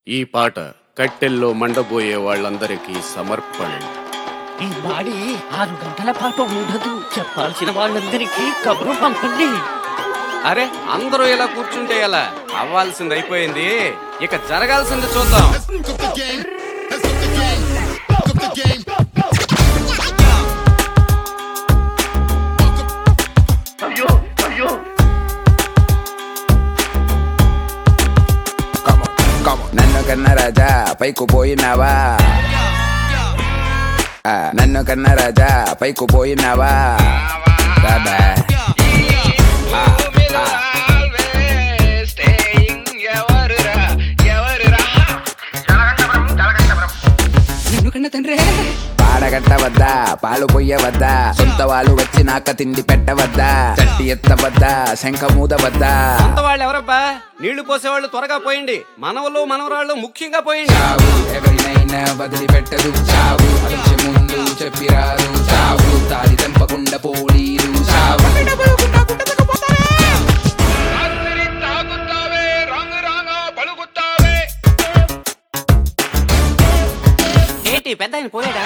ఈ పాట కట్టెల్లో మండబోయే వాళ్ళందరికీ సమర్పణ ఈ బాడీ ఆరు గంటల పాటు ఉండదు చెప్పాల్సిన వాళ్ళందరికీ కబురు పంపండి అరే అందరూ ఇలా కూర్చుంటే ఎలా అవ్వాల్సింది అయిపోయింది ఇక జరగాల్సింది చూద్దాం Cook the game. Let's cook the game. Cook the game. నన్ను కన్న రాజా పైకు పోయినావా ఆ, నన్ను కన్న రాజా పైకు పోయినావా బాబా ఆ, ఆ. నిన్ను కన్న తండ్రి పాడగట్టవద్దా పాలు పొయ్యవద్దా సొంత వాళ్ళు వచ్చి నాక తిండి పెట్టవద్దా చట్టి ఎత్తవద్దా శంఖ మూదవద్దా కొత్త వాళ్ళు ఎవరబ్బా నీళ్లు పోసేవాళ్ళు త్వరగా పోయండి మనవలు మనవరాళ్ళు ముఖ్యంగా పోయండి చావు ఎవరినైనా వదిలిపెట్టదు చావు అలక్ష ముందు చెప్పిరాదు చావు తాడి తెంపకుండా పోలీరు చావు ఏంటి పెద్ద ఆయన పోయాడా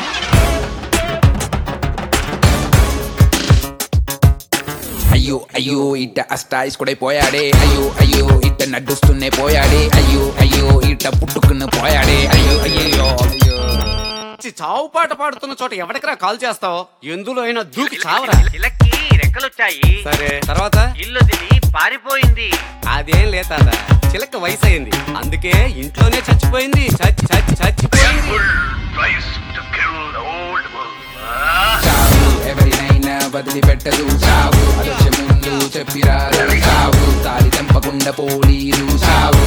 అయ్యో అయ్యో ఇట్ట అష్టాయిస్ కూడా పోయాడే అయ్యో అయ్యో ఇట్ట నడుస్తూనే పోయాడే అయ్యో అయ్యో ఇట్ట పుట్టుకుని పోయాడే అయ్యో అయ్యో అయ్యో చి, చావు పాట పాడుతున్న చోట ఎవరికరా కాల్ చేస్తావు ఎందులో అయినా దూకి చావరా ఇలకి రెక్కలొచ్చాయి సరే తర్వాత ఇల్లు తిని పారిపోయింది అదేం లేతాద చిలక వయసు అయింది అందుకే ఇంట్లోనే చచ్చిపోయింది చచ్చి చచ్చి చచ్చిపోయింది చావు ఎవరినైనా వదిలిపెట్టదు చావు అలక్ష ముందు చెప్పిరాదు చావు తాడి తెంపకుండా పోలీరు చావు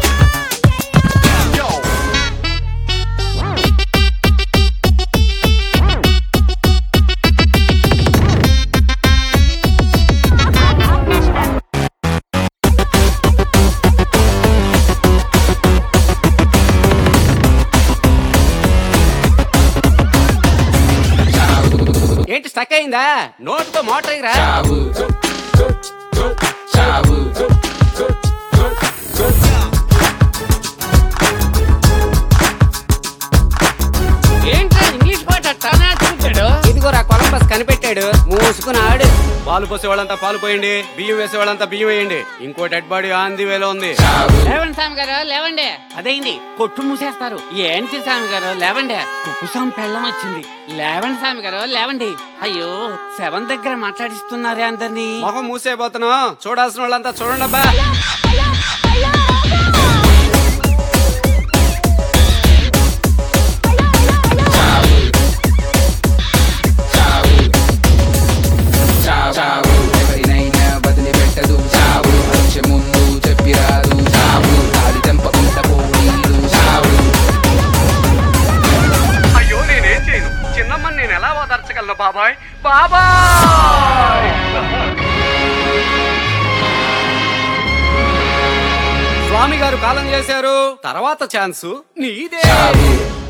ఏంటి స్టక్ అయిందా నోటుతో మోటర్ అయ్యిరా చావు చావు ఏంట్రా ఇంగ్లీష్ పాట తానా చూపాడు ఇదిగోరా కొలంబస్ కనిపెట్టాడు మూసుకుని ఆడు పాలు పోసే వాళ్ళంతా పాలు పోయండి బియ్యం వేసే వాళ్ళంతా బియ్యం వేయండి ఇంకో డెడ్ బాడీ ఆన్ ది వేలో ఉంది చావు లేవండి స్వామి గారు లేవండి అదైంది కొట్టు మూసేస్తారు ఏంటి స్వామి గారు లేవండి కుప్పు స్వామి పెళ్ళం వచ్చింది లేవండి స్వామి గారు లేవండి అయ్యో సెవెన్ దగ్గర మాట్లాడిస్తున్నారే అందరినీ మొహం మూసేపోతున్నాం చూడాల్సిన వాళ్ళంతా చూడండి అబ్బా చావు చావు ఎవరినైనా వదిలిపెట్టదు చావు అలక్ష ముందు చెప్పిరాదు చావు తాడి తెంపకుండా పోలీరు చావు అయ్యో నేనేం చేయను చిన్నమ్మని నేను ఎలా ఓదార్చగలను బాబాయ్ బాబాయ్ స్వామి గారు కాలం చేశారు తర్వాత ఛాన్స్ నీదే చావు